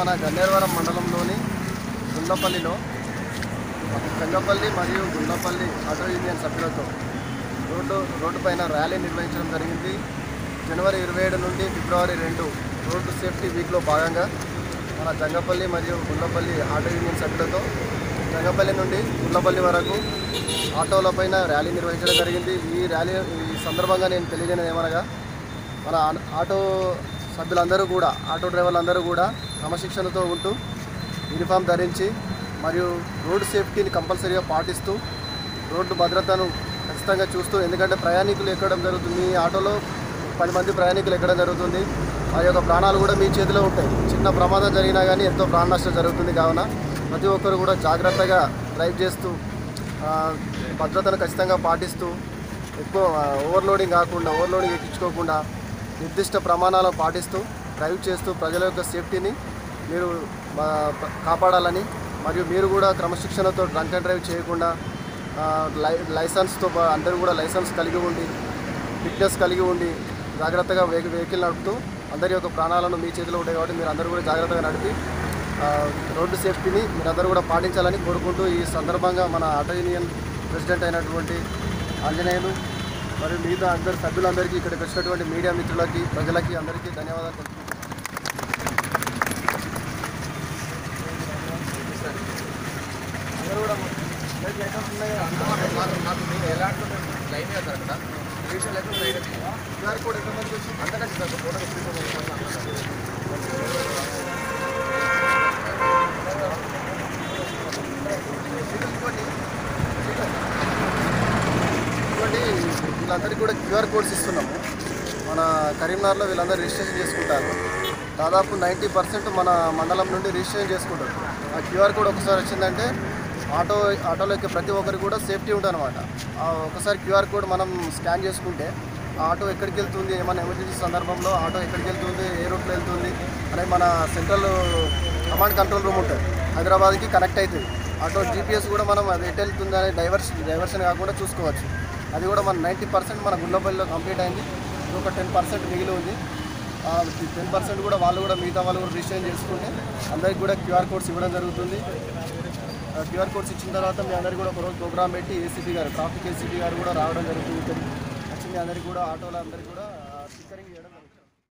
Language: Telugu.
మన గన్నేరవరం మండలంలోని గుండ్లపల్లిలో చెంగపల్లి మరియు గుండ్లపల్లి ఆటో యూనియన్ సభ్యులతో రోడ్డు రోడ్డు పైన ర్యాలీ నిర్వహించడం జరిగింది జనవరి ఇరవై ఏడు నుండి ఫిబ్రవరి రెండు రోడ్డు సేఫ్టీ వీక్లో భాగంగా మన జంగపల్లి మరియు గుండ్లపల్లి ఆటో యూనియన్ సభ్యులతో జంగపల్లి నుండి గుండ్లపల్లి వరకు ఆటోలపైన ర్యాలీ నిర్వహించడం జరిగింది ఈ ర్యాలీ ఈ సందర్భంగా నేను తెలియజేయడం ఏమనగా మన ఆ- ఆటో సభ్యులందరూ కూడా ఆటో డ్రైవర్లందరూ కూడా క్రమశిక్షణతో ఉంటూ యూనిఫామ్ ధరించి మరియు రోడ్డు సేఫ్టీని కంపల్సరీగా పాటిస్తూ రోడ్డు భద్రతను ఖచ్చితంగా చూస్తూ ఎందుకంటే ప్రయాణికులు ఎక్కడం జరుగుతుంది మీ ఆటోలో పది మంది ప్రయాణికులు ఎక్కడం జరుగుతుంది ఆ యొక్క ప్రాణాలు కూడా మీ చేతిలో ఉంటాయి చిన్న ప్రమాదం జరిగినా కానీ ఎంతో ప్రాణ నష్టం జరుగుతుంది కావున ప్రతి ఒక్కరు కూడా జాగ్రత్తగా డ్రైవ్ చేస్తూ ఆ, భద్రతను ఖచ్చితంగా పాటిస్తూ ఎక్కువ ఆ, ఓవర్లోడింగ్ కాకుండా ఓవర్లోడింగ్ ఎక్కించుకోకుండా నిర్దిష్ట ప్రమాణాలను పాటిస్తూ డ్రైవ్ చేస్తూ ప్రజల యొక్క సేఫ్టీని మీరు ఆ, ప- కాపాడాలని మరియు మీరు కూడా క్రమశిక్షణతో డ్రంక్ అండ్ డ్రైవ్ చేయకుండా ఆ, లై లైసెన్స్తో పా- అందరూ కూడా లైసెన్స్ కలిగి ఉండి ఫిట్నెస్ కలిగి ఉండి జాగ్రత్తగా వెహి వెహికల్ నడుపుతూ అందరి యొక్క ప్రాణాలను మీ చేతిలో ఉంటాయి కాబట్టి మీరు అందరూ కూడా జాగ్రత్తగా నడిపి ఆ, రోడ్డు సేఫ్టీని మీరందరూ కూడా పాటించాలని కోరుకుంటూ ఈ సందర్భంగా మన ఆటో యూనియన్ ప్రెసిడెంట్ అయినటువంటి ఆంజనేయులు మరియు మిగతా అందరి సభ్యులందరికీ ఇక్కడికి వచ్చినటువంటి మీడియా మిత్రులకి ప్రజలకి అందరికీ ధన్యవాదాలు తెలుపుతున్నాను అందరూ కూడా లైట్ లైసెన్స్ ఉన్నాయి క్యూఆర్ కోడ్ ఎక్కడ మంది వచ్చి అంతకంటే సార్ ఫోటో ఇంకోటి వీళ్ళందరికీ కూడా క్యూఆర్ కోడ్స్ ఇస్తున్నాము మన కరీంనగర్లో వీళ్ళందరూ రిజిస్ట్రేషన్ చేసుకుంటారు దాదాపు నైంటీ పర్సెంట్ మన మండలం నుండి రిజిస్ట్రేషన్ చేసుకుంటారు ఆ క్యూఆర్ కోడ్ ఒకసారి వచ్చిందంటే ఆటో ఆటోలో ఎక్కే ప్రతి ఒక్కరికి కూడా సేఫ్టీ ఉంటుంది అనమాట ఒకసారి క్యూఆర్ కోడ్ మనం స్కాన్ చేసుకుంటే ఆ ఆటో ఎక్కడికి వెళ్తుంది ఏమైనా ఎమర్జెన్సీ సందర్భంలో ఆటో ఎక్కడికి వెళ్తుంది ఏ రూట్లో వెళ్తుంది అనేది మన సెంట్రల్ కమాండ్ కంట్రోల్ రూమ్ ఉంటుంది హైదరాబాద్కి కనెక్ట్ అవుతుంది ఆటో జీపీఎస్ కూడా మనం అది ఎటు వెళ్తుంది అనే డైవర్స్ డైవర్షన్ కాకుండా చూసుకోవచ్చు అది కూడా మన నైంటీ పర్సెంట్ మన గుండ్లపల్లిలో కంప్లీట్ అయింది ఇంకొక టెన్ పర్సెంట్ మిగిలి ఉంది టెన్ పర్సెంట్ కూడా వాళ్ళు కూడా మిగతా వాళ్ళు కూడా రిజిస్ట్రేషన్ చేసుకుంటే అందరికి కూడా క్యూఆర్ కోడ్స్ ఇవ్వడం జరుగుతుంది క్యూఆర్ కోడ్స్ ఇచ్చిన తర్వాత మీ అందరికీ కూడా ఒకరోజు ప్రోగ్రామ్ పెట్టి ఏసీపీ గారు ట్రాఫిక్ ఏసీపీ గారు కూడా రావడం జరుగుతుంది ఇక్కడికి. వచ్చి మీ అందరికీ కూడా ఆటోలో అందరికీ కూడా స్టిక్కరింగ్ చేయడం